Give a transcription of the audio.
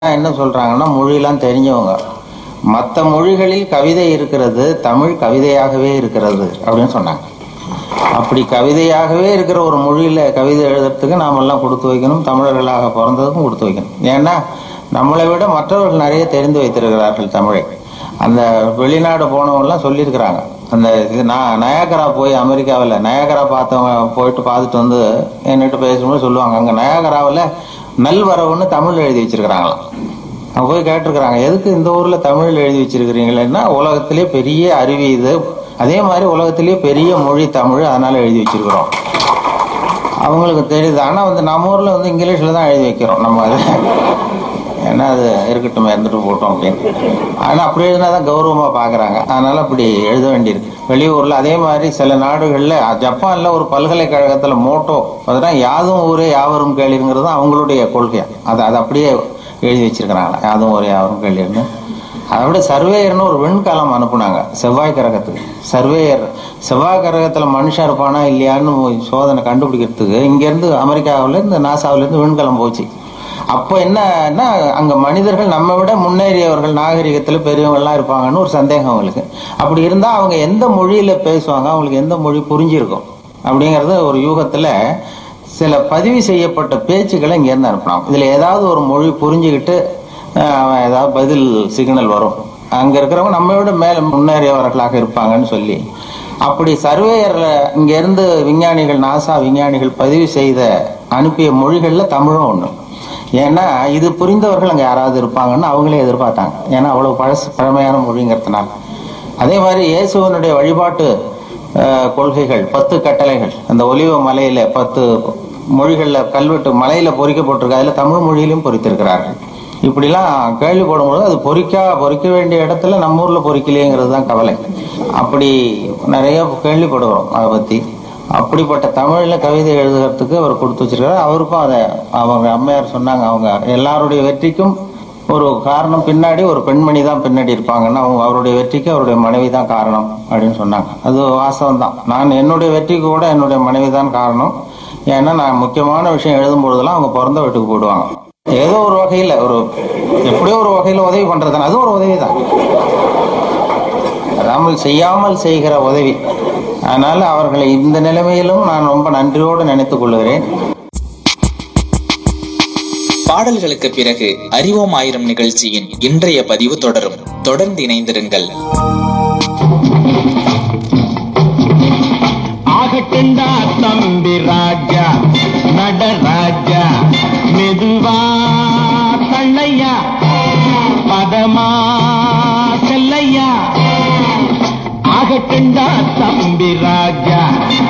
என்ன சொல்றாங்கன்னா மொழியெல்லாம் தெரிஞ்சவங்க மற்ற மொழிகளில் கவிதை இருக்கிறது தமிழ் கவிதையாகவே இருக்கிறது அப்படின்னு சொன்னாங்க அப்படி கவிதையாகவே இருக்கிற ஒரு மொழியில கவிதை எழுதுறதுக்கு நாமெல்லாம் கொடுத்து வைக்கணும் தமிழர்களாக பிறந்ததுக்கும் கொடுத்து வைக்கணும் ஏன்னா நம்மளை விட மற்றவர்கள் நிறைய தெரிந்து வைத்திருக்கிறார்கள் தமிழை அந்த வெளிநாடு போனவங்கலாம் சொல்லியிருக்கிறாங்க அந்த இது நான் நயாகரா போய் அமெரிக்காவில் நயாகரா பார்த்தவங்க போயிட்டு பார்த்துட்டு வந்து என்கிட்ட பேசும்போது சொல்லுவாங்க அங்கே நயாகராவில் நல்வரவுன்னு தமிழ் எழுதி வச்சிருக்கிறாங்களாம் அவங்க போய் கேட்டிருக்கிறாங்க எதுக்கு இந்த ஊர்ல தமிழ் எழுதி வச்சிருக்கிறீங்களா உலகத்திலே பெரிய அருவி இது அதே மாதிரி உலகத்திலேயே பெரிய மொழி தமிழ் அதனால எழுதி வச்சிருக்கிறோம் அவங்களுக்கு தெரியுது ஆனா வந்து நம்ம ஊர்ல வந்து இங்கிலீஷ்ல தான் எழுதி வைக்கிறோம் நம்ம அது ஏன்னா அது இருக்கட்டும் இருந்துட்டு போட்டோம் அப்படின்னு ஆனா அப்படி எழுதினா தான் கௌரவமா பாக்குறாங்க அதனால அப்படி எழுத வேண்டியிருக்கு வெளியூர்ல அதே மாதிரி சில நாடுகள்ல ஜப்பான்ல ஒரு பல்கலைக்கழகத்துல மோட்டோ அதெல்லாம் யாதும் ஊரே யாவரும் கேளுங்கிறது அவங்களுடைய கொள்கை அது அது அப்படியே எழுதி வச்சிருக்கிறாங்க யாதும் ஊரே யாவரும் கேளுன்னு அதை விட சர்வேயர்னு ஒரு விண்கலம் அனுப்புனாங்க செவ்வாய் கிரகத்துக்கு சர்வேயர் செவ்வாய் கிரகத்துல மனுஷன் இருப்பானா இல்லையான்னு சோதனை கண்டுபிடிக்கிறதுக்கு இங்க இருந்து அமெரிக்காவில இருந்து நாசாவில இருந்து விண்கலம் போச்சு அப்போ என்னன்னா அங்க மனிதர்கள் நம்ம விட முன்னேறியவர்கள் நாகரிகத்துல பெரியவங்க எல்லாம் இருப்பாங்கன்னு ஒரு சந்தேகம் அவங்களுக்கு அப்படி இருந்தா அவங்க எந்த மொழியில பேசுவாங்க அவங்களுக்கு எந்த மொழி புரிஞ்சிருக்கும் அப்படிங்கறது ஒரு யூகத்துல சில பதிவு செய்யப்பட்ட பேச்சுக்களை இங்க இருந்து அனுப்பலாம் இதுல ஏதாவது ஒரு மொழி புரிஞ்சுக்கிட்டு அஹ், அவன் ஏதாவது பதில் சிக்னல் வரும் அங்க இருக்கிறவங்க நம்ம விட மேல முன்னேறியவர்களாக இருப்பாங்கன்னு சொல்லி அப்படி சர்வேயர்ல இங்க இருந்து விஞ்ஞானிகள் நாசா விஞ்ஞானிகள் பதிவு செய்த அனுப்பிய மொழிகள்ல தமிழும் ஒண்ணு ஏன்னா இது புரிந்தவர்கள் அங்க யாராவது இருப்பாங்கன்னு அவங்களே எதிர்பார்த்தாங்க ஏன்னா அவ்வளவு பழசு பழமையான மொழிங்கிறதுனால அதே மாதிரி இயேசுவனுடைய வழிபாட்டு அஹ், கொள்கைகள் பத்து கட்டளைகள் அந்த ஒலிவ மலையில பத்து மொழிகள்ல கல்வெட்டு மலையில பொறிக்கப்பட்டிருக்கு அதுல தமிழ் மொழியிலும் பொறித்திருக்கிறார்கள் இப்படிலாம் கேள்விப்படும்போது அது பொறிக்கா பொறிக்க வேண்டிய இடத்துல நம்ம ஊர்ல பொறிக்கலையேங்கிறது தான் கவலை அப்படி நிறைய கேள்விப்படுகிறோம் அதை பத்தி அப்படிப்பட்ட தமிழ்ல கவிதை எழுதுறதுக்கு அவர் கொடுத்து வச்சிருக்காரு அவருக்கும் அதை அவங்க அம்மையார் சொன்னாங்க அவங்க எல்லாருடைய வெற்றிக்கும் ஒரு காரணம் பின்னாடி ஒரு பெண்மணி தான் பின்னாடி இருப்பாங்கன்னா அவங்க அவருடைய வெற்றிக்கு அவருடைய மனைவி தான் காரணம் அப்படின்னு சொன்னாங்க அது வாஸ்தவம் தான் நான் என்னுடைய வெற்றிக்கு கூட என்னுடைய மனைவி தான் காரணம் ஏன்னா நான் முக்கியமான விஷயம் எழுதும் பொழுதெல்லாம் அவங்க பிறந்த வீட்டுக்கு போயிடுவாங்க ஏதோ ஒரு வகையில ஒரு எப்படியோ ஒரு வகையில உதவி பண்றது அது ஒரு உதவி தான் அதாமல் செய்யாமல் செய்கிற உதவி அதனால அவர்களை இந்த நிலைமையிலும் நான் ரொம்ப நன்றியோடு நினைத்துக் கொள்கிறேன் பாடல்களுக்கு பிறகு அறிவோம் ஆயிரம் நிகழ்ச்சியின் இன்றைய பதிவு தொடரும் தொடர்ந்து இணைந்திருங்கள் ஆகட்டுண்டா தம்பி ராஜா நடராஜா மெதுவா தள்ளையா பதமா செல்லையா ஆகட்டுண்டா தம்பி ராஜா